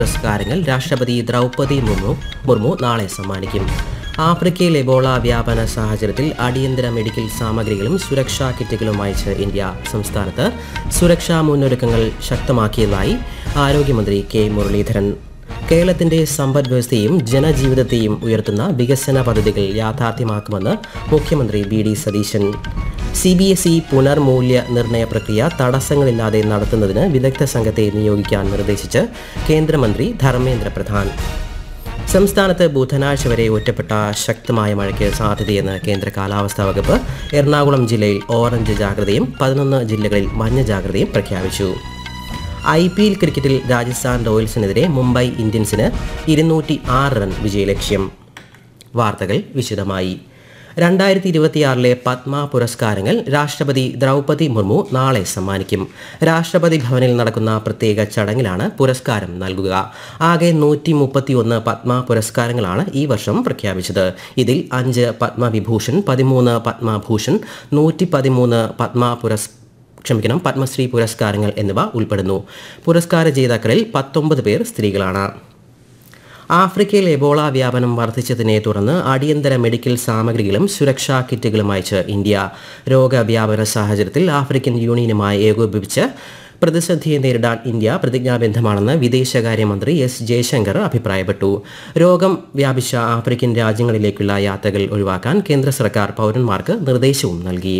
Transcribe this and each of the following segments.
പുരസ്കാരങ്ങൾ രാഷ്ട്രപതി ദ്രൗപദി മുർമു മുർമു നാളെ സമ്മാനിക്കും ആഫ്രിക്കയിൽ എബോള വ്യാപന സാഹചര്യത്തിൽ അടിയന്തര മെഡിക്കൽ സാമഗ്രികളും സുരക്ഷാ കിറ്റുകളും അയച്ച് ഇന്ത്യ സംസ്ഥാനത്ത് സുരക്ഷാ മുന്നൊരുക്കങ്ങൾ ശക്തമാക്കിയതായി ആരോഗ്യമന്ത്രി കെ മുരളീധരൻ കേരളത്തിന്റെ സമ്പദ് വ്യവസ്ഥയെയും ജനജീവിതത്തെയും ഉയർത്തുന്ന വികസന പദ്ധതികൾ യാഥാർത്ഥ്യമാക്കുമെന്ന് മുഖ്യമന്ത്രി B D Satheesan C B S E പുനർമൂല്യ നിർണയ പ്രക്രിയ തടസ്സങ്ങളില്ലാതെ നടത്തുന്നതിന് വിദഗ്ധ സംഘത്തെ നിയോഗിക്കാൻ നിർദ്ദേശിച്ച് കേന്ദ്രമന്ത്രി ധർമ്മേന്ദ്ര പ്രധാൻ സംസ്ഥാനത്ത് ബുധനാഴ്ച വരെ ഒറ്റപ്പെട്ട ശക്തമായ മഴയ്ക്ക് സാധ്യതയെന്ന് കേന്ദ്ര കാലാവസ്ഥാ വകുപ്പ് എറണാകുളം ജില്ലയിൽ ഓറഞ്ച് ജാഗ്രതയും പതിനൊന്ന് ജില്ലകളിൽ മഞ്ഞ ജാഗ്രതയും പ്രഖ്യാപിച്ചു ഐ പി എൽ ക്രിക്കറ്റിൽ രാജസ്ഥാൻ റോയൽസിനെതിരെ മുംബൈ ഇന്ത്യൻസിന് ഇരുന്നൂറ്റി ആറ് റൺ വിജയലക്ഷ്യം വാർത്തകൾ വിശദമായി രണ്ടായിരത്തി ഇരുപത്തിയാറിലെ പത്മ പുരസ്കാരങ്ങൾ രാഷ്ട്രപതി ദ്രൗപദി മുർമു നാളെ സമ്മാനിക്കും രാഷ്ട്രപതി ഭവനിൽ നടക്കുന്ന പ്രത്യേക ചടങ്ങിലാണ് പുരസ്കാരം നൽകുക ആകെ നൂറ്റി മുപ്പത്തിയൊന്ന് പത്മ പുരസ്കാരങ്ങളാണ് ഈ വർഷം പ്രഖ്യാപിച്ചത് ഇതിൽ അഞ്ച് പത്മവിഭൂഷൺ പതിമൂന്ന് പത്മഭൂഷൺ നൂറ്റി പതിമൂന്ന് പത്മ പുരസ് ക്ഷമിക്കണം പത്മശ്രീ പുരസ്കാരങ്ങൾ എന്നിവ ഉൾപ്പെടുന്നു പുരസ്കാര ജേതാക്കളിൽ പത്തൊമ്പത് പേർ സ്ത്രീകളാണ് ആഫ്രിക്കയിൽ എബോള വ്യാപനം വർദ്ധിച്ചതിനെ തുടർന്ന് അടിയന്തര മെഡിക്കൽ സാമഗ്രികളും സുരക്ഷാ കിറ്റുകളും അയച്ച് ഇന്ത്യ രോഗവ്യാപന സാഹചര്യത്തിൽ ആഫ്രിക്കൻ യൂണിയനുമായി ഏകോപിപ്പിച്ച് പ്രതിസന്ധിയെ നേരിടാൻ ഇന്ത്യ പ്രതിജ്ഞാബദ്ധമാണെന്ന് വിദേശകാര്യമന്ത്രി എസ് ജയശങ്കർ അഭിപ്രായപ്പെട്ടു രോഗം വ്യാപിച്ച ആഫ്രിക്കൻ രാജ്യങ്ങളിലേക്കുള്ള യാത്രകൾ ഒഴിവാക്കാൻ കേന്ദ്ര സർക്കാർ പൗരന്മാർക്ക് നിർദ്ദേശവും നൽകി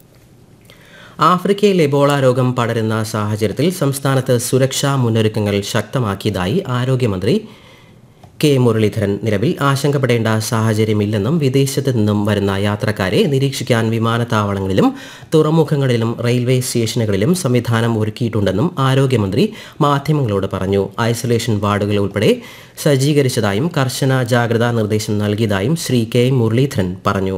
ആഫ്രിക്കയിൽ എബോള രോഗം പടരുന്ന സാഹചര്യത്തിൽ സംസ്ഥാനത്ത് സുരക്ഷാ മുന്നൊരുക്കങ്ങൾ ശക്തമാക്കിയതായി ആരോഗ്യമന്ത്രി കെ മുരളീധരൻ നിലവിൽ ആശങ്കപ്പെടേണ്ട സാഹചര്യമില്ലെന്നും വിദേശത്ത് നിന്നും വരുന്ന യാത്രക്കാരെ നിരീക്ഷിക്കാൻ വിമാനത്താവളങ്ങളിലും തുറമുഖങ്ങളിലും റെയിൽവേ സ്റ്റേഷനുകളിലും സംവിധാനം ഒരുക്കിയിട്ടുണ്ടെന്നും ആരോഗ്യമന്ത്രി മാധ്യമങ്ങളോട് പറഞ്ഞു ഐസൊലേഷൻ വാർഡുകൾ ഉൾപ്പെടെ സജ്ജീകരിച്ചതായും കർശന ജാഗ്രതാ നിർദ്ദേശം നൽകിയതായും ശ്രീ കെ മുരളീധരൻ പറഞ്ഞു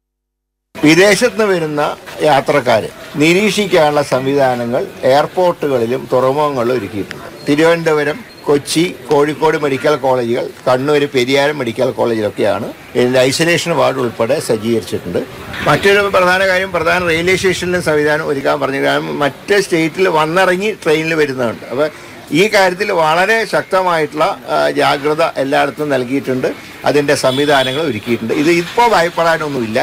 വിദേശത്ത് നിന്ന് വരുന്ന യാത്രക്കാരെ നിരീക്ഷിക്കാനുള്ള സംവിധാനങ്ങൾ എയർപോർട്ടുകളിലും തുറമുഖങ്ങളിലും ഒരുക്കിയിട്ടുണ്ട് തിരുവനന്തപുരം കൊച്ചി കോഴിക്കോട് മെഡിക്കൽ കോളേജുകൾ കണ്ണൂർ പെരിയാരം മെഡിക്കൽ കോളേജിലൊക്കെയാണ് ഇതിൻ്റെ ഐസൊലേഷൻ വാർഡ് ഉൾപ്പെടെ സജ്ജീകരിച്ചിട്ടുണ്ട് മറ്റൊരു പ്രധാന കാര്യം പ്രധാന റെയിൽവേ സ്റ്റേഷനിലും സംവിധാനം ഒരുക്കാൻ പറഞ്ഞു കാരണം മറ്റ് സ്റ്റേറ്റിൽ വന്നിറങ്ങി ട്രെയിനിൽ വരുന്നുണ്ട് അപ്പോൾ ഈ കാര്യത്തിൽ വളരെ ശക്തമായിട്ടുള്ള ആ, ജാഗ്രത എല്ലായിടത്തും നൽകിയിട്ടുണ്ട് അതിൻ്റെ സംവിധാനങ്ങൾ ഒരുക്കിയിട്ടുണ്ട് ഇത് ഇപ്പോൾ ഭയപ്പെടാനൊന്നുമില്ല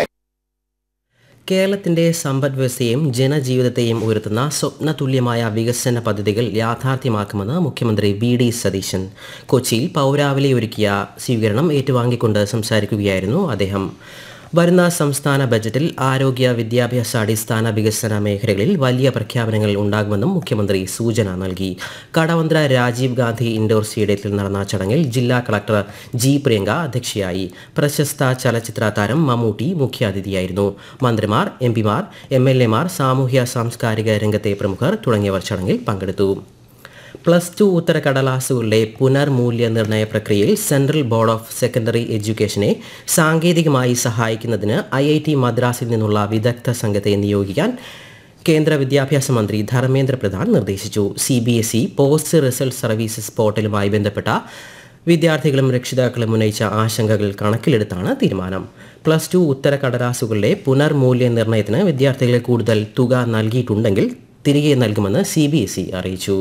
കേരളത്തിന്റെ സമ്പദ് വ്യവസ്ഥയെയും ജനജീവിതത്തെയും ഉയർത്തുന്ന സ്വപ്നതുല്യമായ വികസന പദ്ധതികൾ യാഥാർത്ഥ്യമാക്കുമെന്ന് മുഖ്യമന്ത്രി വി ഡി സതീശൻ കൊച്ചിയിൽ പൗരാവലി ഒരുക്കിയ സ്വീകരണം ഏറ്റുവാങ്ങിക്കൊണ്ട് സംസാരിക്കുകയായിരുന്നു അദ്ദേഹം വരുന്ന സംസ്ഥാന ബജറ്റിൽ ആരോഗ്യ വിദ്യാഭ്യാസ അടിസ്ഥാന വികസന മേഖലകളിൽ വലിയ പ്രഖ്യാപനങ്ങൾ ഉണ്ടാകുമെന്നും മുഖ്യമന്ത്രി സൂചന നൽകി കടവന്ത്ര രാജീവ് ഗാന്ധി ഇൻഡോർ സ്റ്റേഡിയത്തിൽ നടന്ന ചടങ്ങിൽ ജില്ലാ കളക്ടർ ജി പ്രിയങ്ക അധ്യക്ഷയായി പ്രശസ്ത ചലച്ചിത്ര താരം മമ്മൂട്ടി മുഖ്യാതിഥിയായിരുന്നു മന്ത്രിമാർ എം പിമാർ എം എൽ എമാർ സാമൂഹ്യ സാംസ്കാരിക രംഗത്തെ പ്രമുഖർ തുടങ്ങിയവർ ചടങ്ങിൽ പങ്കെടുത്തു പ്ലസ് ടു ഉത്തരക്കടലാസുകളുടെ പുനർമൂല്യനിർണ്ണയ പ്രക്രിയയിൽ സെൻട്രൽ ബോർഡ് ഓഫ് സെക്കൻഡറി എഡ്യൂക്കേഷനെ സാങ്കേതികമായി സഹായിക്കുന്നതിന് ഐ ഐ ടി മദ്രാസിൽ നിന്നുള്ള വിദഗ്ധ സംഘത്തെ നിയോഗിക്കാൻ കേന്ദ്ര വിദ്യാഭ്യാസ മന്ത്രി ധർമ്മേന്ദ്ര പ്രധാൻ നിർദ്ദേശിച്ചു C B S E post result services പോർട്ടലുമായി ബന്ധപ്പെട്ട വിദ്യാർത്ഥികളും രക്ഷിതാക്കളും ഉന്നയിച്ച ആശങ്കകൾ കണക്കിലെടുത്താണ് തീരുമാനം പ്ലസ് ടു ഉത്തരക്കടലാസുകളുടെ പുനർമൂല്യനിർണ്ണയത്തിന് വിദ്യാർത്ഥികളെ കൂടുതൽ തുക നൽകിയിട്ടുണ്ടെങ്കിൽ തിരികെ നൽകുമെന്ന് സി ബി എസ് ഇ അറിയിച്ചു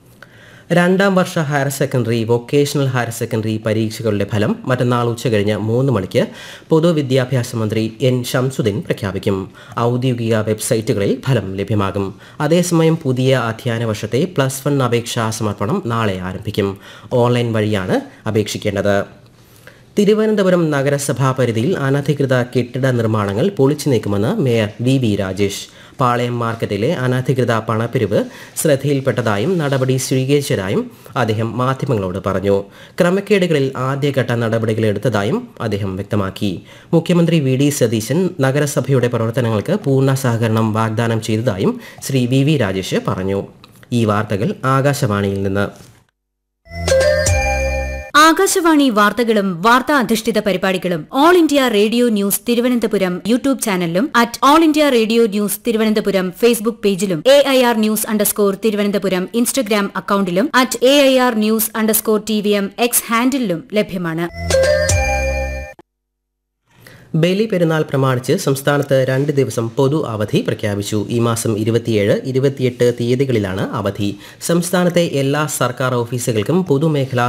രണ്ടാം വർഷ higher secondary vocational higher secondary പരീക്ഷകളുടെ ഫലം മറ്റന്നാൾ ഉച്ചകഴിഞ്ഞ് മൂന്ന് മണിക്ക് പൊതുവിദ്യാഭ്യാസ മന്ത്രി എൻ ഷംസുദ്ദീൻ പ്രഖ്യാപിക്കും ഔദ്യോഗിക വെബ്സൈറ്റുകളിൽ ഫലം ലഭ്യമാകും അതേസമയം പുതിയ അധ്യയന വർഷത്തെ പ്ലസ് വൺ അപേക്ഷാ സമർപ്പണം നാളെ ആരംഭിക്കും ഓൺലൈൻ വഴിയാണ് അപേക്ഷിക്കേണ്ടത് തിരുവനന്തപുരം നഗരസഭാ പരിധിയിൽ അനധികൃത കെട്ടിട നിർമ്മാണങ്ങൾ പൊളിച്ചു നീക്കുമെന്ന് mayor V V Rajesh Palayam മാർക്കറ്റിലെ അനധികൃത പണപ്പിരിവ് ശ്രദ്ധയിൽപ്പെട്ടതായും നടപടി സ്വീകരിച്ചതായും അദ്ദേഹം മാധ്യമങ്ങളോട് പറഞ്ഞു ക്രമക്കേടുകളിൽ ആദ്യഘട്ട നടപടികൾ എടുത്തതായും അദ്ദേഹം വ്യക്തമാക്കി മുഖ്യമന്ത്രി വി ഡി സതീശൻ നഗരസഭയുടെ പ്രവർത്തനങ്ങൾക്ക് പൂർണ്ണ സഹകരണം വാഗ്ദാനം ചെയ്തതായും ശ്രീ വി വി രാജേഷ് പറഞ്ഞു ഈ വാർത്തകൾ ആകാശവാണിയിൽ നിന്ന് ആകാശവാണി വാർത്തകളും വാർത്താ അധിഷ്ഠിത പരിപാടികളും all India radio news Thiruvananthapuram YouTube ചാനലിലും at all India radio news Thiruvananthapuram Facebook പേജിലും A I R news underscore Thiruvananthapuram Instagram അക്കൌണ്ടിലും at A I R news underscore T V M X ഹാൻഡിലും ലഭ്യമാണ് ബലി പെരുന്നാൾ പ്രമാണിച്ച് സംസ്ഥാനത്ത് രണ്ട് ദിവസം പൊതു അവധി പ്രഖ്യാപിച്ചു ഈ മാസം ഇരുപത്തിയേഴ് ഇരുപത്തിയെട്ട് തീയതികളിലാണ് അവധി സംസ്ഥാനത്തെ എല്ലാ സർക്കാർ ഓഫീസുകൾക്കും പൊതുമേഖലാ